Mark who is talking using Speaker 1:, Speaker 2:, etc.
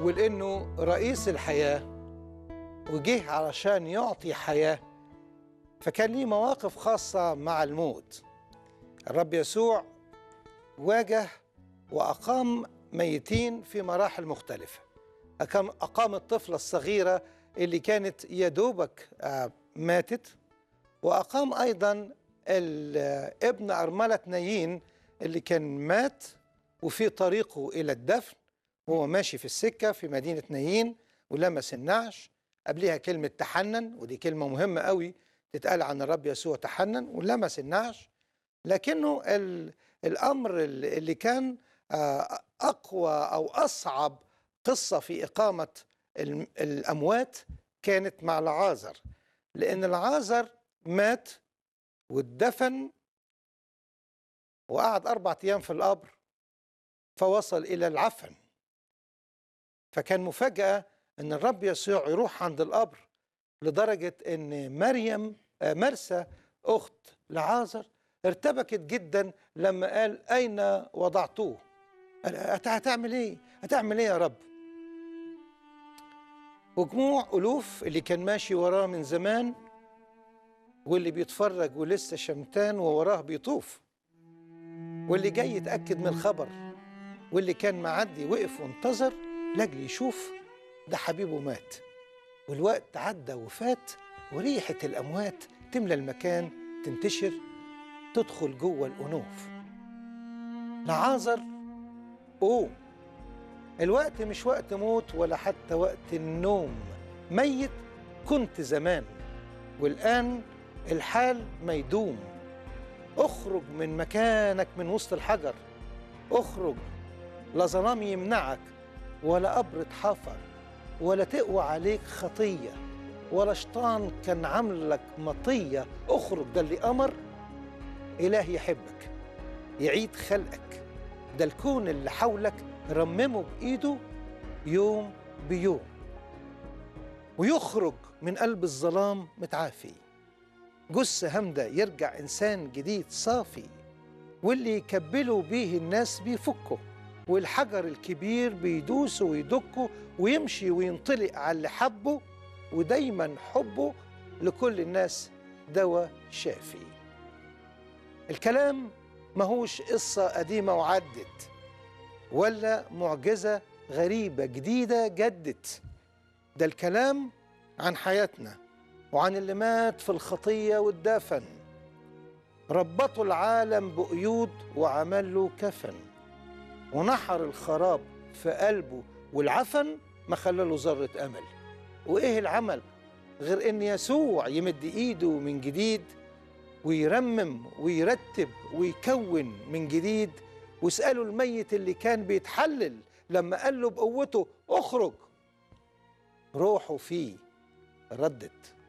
Speaker 1: ولانه رئيس الحياه وجه علشان يعطي حياه فكان ليه مواقف خاصه مع الموت الرب يسوع واجه واقام ميتين في مراحل مختلفه أقام, أقام الطفلة الصغيرة اللي كانت يا دوبك آه، ماتت وأقام أيضا ال- ابن أرملة نايين اللي كان مات وفي طريقه إلى الدفن وهو ماشي في السكة في مدينة نايين ولمس النعش قبلها كلمة تحنن ودي كلمة مهمة قوي تتقال عن الرب يسوع تحنن ولمس النعش لكنه ال- الأمر اللي اللي كان آه، أقوى أو أصعب قصة في إقامة الم- الأموات كانت مع العازر لأن العازر مات واتدفن وقعد أربعة أيام في القبر فوصل إلى العفن فكان مفاجأة أن الرب يسوع يروح عند القبر لدرجة أن مريم آه، مرسى أخت لعازر ارتبكت جدا لما قال أين وضعتوه قال هت- هتعمل إيه هتعمل إيه يا رب وجموع ألوف اللي كان ماشي وراه من زمان واللي بيتفرج ولسه شمتان ووراه بيطوف واللي جاي يتأكد من الخبر واللي كان معدي وقف وانتظر لاجل يشوف ده حبيبه مات والوقت عدى وفات وريحة الأموات تملى المكان تنتشر تدخل جوه الأنوف لعازر قوم الوقت مش وقت موت ولا حتى وقت النوم ميت كنت زمان والآن الحال ما يدوم اخرج من مكانك من وسط الحجر اخرج لا ظلام يمنعك ولا قبر اتحفر ولا تقوى عليك خطية ولا شيطان كان عامل لك مطية اخرج ده اللي أمر إله يحبك يعيد خلقك ده الكون اللي حولك رممه بإيده يوم بيوم ويخرج من قلب الظلام متعافي جثة همدة يرجع إنسان جديد صافي واللي يكبلوا بيه الناس بيفكوا والحجر الكبير بيدوسه ويدكه ويمشي وينطلق على اللي حبه ودايما حبه لكل الناس دواء شافي الكلام ماهوش قصة قديمة وعدت ولا معجزة غريبة جديدة جدت ده الكلام عن حياتنا وعن اللي مات في الخطية والدفن ربطوا العالم بقيود وعمل له كفن ونحر الخراب في قلبه والعفن ما خلى له ذرة أمل وإيه العمل غير إن يسوع يمد إيده من جديد ويرمم ويرتب ويكون من جديد واسألوا الميت اللي كان بيتحلل لما قال له بقوته اخرج روحه فيه ردت